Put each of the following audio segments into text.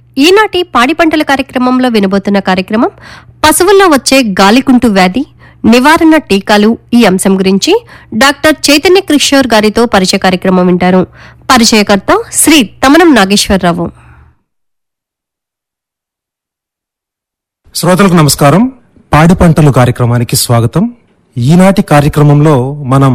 ఈనాటి పాడి పంటల కార్యక్రమంలో వినబోతున్న కార్యక్రమం పశువుల్లో వచ్చే గాలికుంటు వ్యాధి నివారణ టీకాలు ఈ అంశం గురించి డాక్టర్ చైతన్య కిషోర్ గారితో పరిచయ కార్యక్రమం వింటారు పరిచయకర్త శ్రీ తమనం నాగేశ్వరరావు శ్రోతలకు నమస్కారం పాడి పంటలు కార్యక్రమానికి స్వాగతం ఈనాటి కార్యక్రమంలో మనం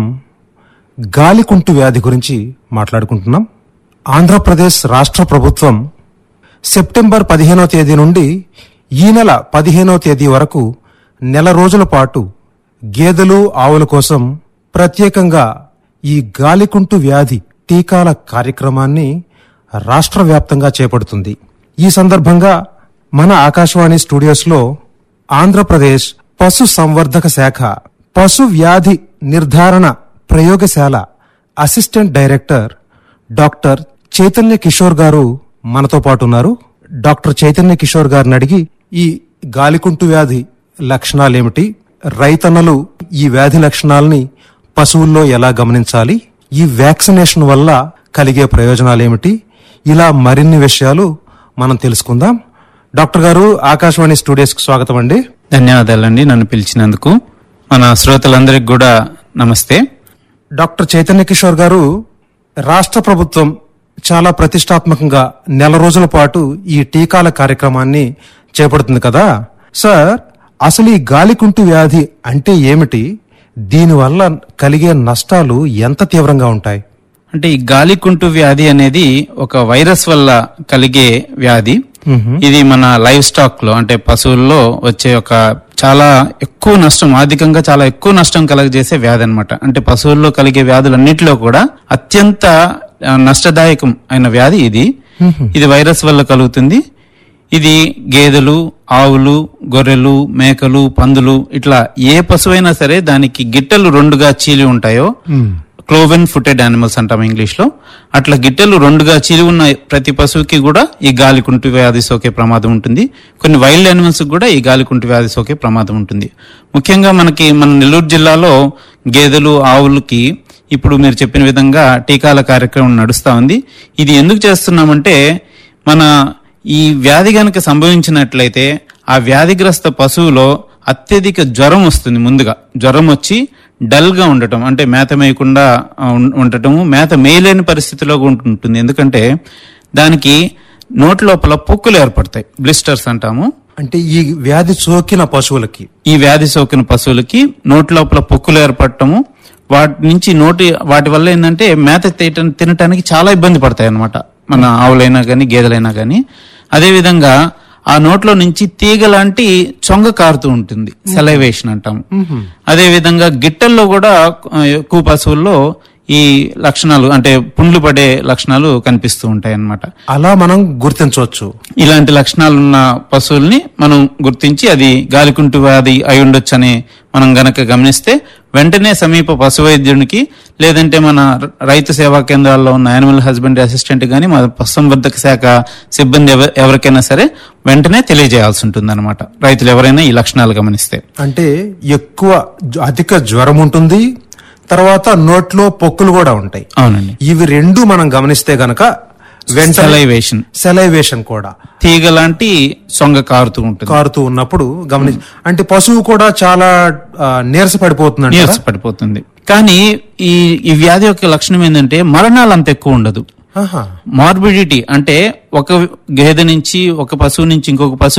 గాలికుంటు వ్యాధి గురించి మాట్లాడుకుంటున్నాం ఆంధ్రప్రదేశ్ రాష్ట్ర ప్రభుత్వం సెప్టెంబర్ పదిహేనో తేదీ నుండి ఈ నెల పదిహేనో తేదీ వరకు నెల రోజుల పాటు గేదెలు ఆవుల కోసం ప్రత్యేకంగా ఈ గాలికుంటు వ్యాధి టీకాల కార్యక్రమాన్ని రాష్ట్ర వ్యాప్తంగా చేపడుతుంది ఈ సందర్భంగా మన ఆకాశవాణి స్టూడియోస్ లో ఆంధ్రప్రదేశ్ పశు సంవర్ధక శాఖ పశు వ్యాధి నిర్ధారణ ప్రయోగశాల assistant director doctor Chaitanya Kishore గారు మనతో పాటు ఉన్నారు డాక్టర్ చైతన్య కిషోర్ గారిని అడిగి ఈ గాలికుంటు వ్యాధి లక్షణాలేమిటి రైతన్నలు ఈ వ్యాధి లక్షణాలని పశువుల్లో ఎలా గమనించాలి ఈ వ్యాక్సినేషన్ వల్ల కలిగే ప్రయోజనాలేమిటి ఇలా మరిన్ని విషయాలు మనం తెలుసుకుందాం డాక్టర్ గారు ఆకాశవాణి స్టూడియోస్ కి స్వాగతం అండి ధన్యవాదాలండి నన్ను పిలిచినందుకు మన శ్రోతలందరికి కూడా నమస్తే డాక్టర్ చైతన్య కిషోర్ గారు రాష్ట్ర ప్రభుత్వం చాలా ప్రతిష్టాత్మకంగా నెల రోజుల పాటు ఈ టీకాల కార్యక్రమాన్ని చేపడుతుంది కదా సార్ అసలు ఈ గాలికుంటు వ్యాధి అంటే ఏమిటి దీనివల్ల కలిగే నష్టాలు ఎంత తీవ్రంగా ఉంటాయి అంటే ఈ గాలికుంటు వ్యాధి అనేది ఒక వైరస్ వల్ల కలిగే వ్యాధి ఇది మన లైవ్ స్టాక్ లో అంటే పశువుల్లో వచ్చే ఒక చాలా ఎక్కువ నష్టం ఆర్థికంగా చాలా ఎక్కువ నష్టం కలగజేసే వ్యాధి అన్నమాట అంటే పశువుల్లో కలిగే వ్యాధులన్నిటిలో కూడా అత్యంత ఆ, నష్టదాయకం అయిన వ్యాధి ఇది ఇది వైరస్ వల్ల కలుగుతుంది ఇది గేదెలు ఆవులు గొర్రెలు మేకలు పందులు ఇట్లా ఏ పశువైనా సరే దానికి గిట్టలు రెండుగా చీలి ఉంటాయో క్లోవెన్ ఫుటెడ్ యానిమల్స్ అంటాం ఇంగ్లీష్ లో అట్లా గిట్టెలు రెండుగా చీలి ఉన్న ప్రతి పశువుకి కూడా ఈ గాలికుంటు వ్యాధి సోకే ప్రమాదం ఉంటుంది కొన్ని వైల్డ్ యానిమల్స్ కూడా ఈ గాలికుంటు వ్యాధి సోకే ప్రమాదం ఉంటుంది ముఖ్యంగా మనకి మన నెల్లూరు జిల్లాలో గేదెలు ఆవులకి ఇప్పుడు మీరు చెప్పిన విధంగా టీకాల కార్యక్రమం నడుస్తా ఉంది ఇది ఎందుకు చేస్తున్నామంటే మన ఈ వ్యాధి గనక సంభవించినట్లయితే ఆ వ్యాధిగ్రస్త పశువులో అత్యధిక జ్వరం వస్తుంది ముందుగా జ్వరం వచ్చి డల్ గా ఉండటం అంటే మేత మేయకుండా ఆ, ఉం- ఉండటము మేత మేయలేని పరిస్థితిలో ఉంటు- ఉంటుంది ఎందుకంటే దానికి నోటి లోపల పొక్కులు ఏర్పడతాయి బ్లిస్టర్స్ అంటాము అంటే ఈ వ్యాధి సోకిన పశువులకి ఈ వ్యాధి సోకిన పశువులకి నోటి లోపల పొక్కులు ఏర్పడటము వాటి నుంచి నోటి వాటి వల్ల ఏంటంటే మేత తీయటం తినటానికి చాలా ఇబ్బంది పడతాయి అన్నమాట మన ఆవులైనా గాని గేదెలైనా గాని అదే విధంగా ఆ నోట్లో నుంచి తీగ లాంటి చొంగ కారుతూ ఉంటుంది సెలైవేషన్ అంటాము అదే విధంగా గిట్టల్లో కూడా ఆ, ఎక్కువ పశువుల్లో ఈ లక్షణాలు అంటే పుండ్లు పడే లక్షణాలు కనిపిస్తూ ఉంటాయి అన్నమాట అలా మనం గుర్తించవచ్చు ఇలాంటి లక్షణాలు ఉన్న పశువుల్ని మనం గుర్తించి అది గాలికుంటు వ్యాధి అయి ఉండొచ్చని మనం గనక గమనిస్తే వెంటనే సమీప పశు వైద్యునికి లేదంటే మన ర- రైతు సేవా కేంద్రాల్లో ఉన్న యానిమల్ హస్బెండరీ అసిస్టెంట్ గాని మన పశుసంవర్ధక శాఖ సిబ్బంది ఎవ- ఎవరికైనా సరే వెంటనే తెలియజేయాల్సి ఉంటుంది అనమాట రైతులు ఎవరైనా ఈ లక్షణాలు గమనిస్తే అంటే ఎక్కువ జ్వ- అధిక జ్వరం ఉంటుంది తర్వాత నోట్లో పొక్కులు కూడా ఉంటాయి అవునండి ఇవి రెండు మనం గమనిస్తే గనక వెంటనే సెలైవేషన్ సెలైవేషన్ కూడా తీగ లాంటి సొంగ కారుతూ ఉంటుంది కారుతూ ఉన్నప్పుడు గమని అంటే పశువు కూడా చాలా ఆ, నీరస పడిపోతుంది నీరస పడిపోతుంది కానీ ఈ ఈ వ్యాధి యొక్క లక్షణం ఏంటంటే మరణాలు అంత ఎక్కువ ఉండదు మార్బిడిటీ అంటే ఒక గేదె నుంచి ఒక పశువు నుంచి ఇంకొక పశువు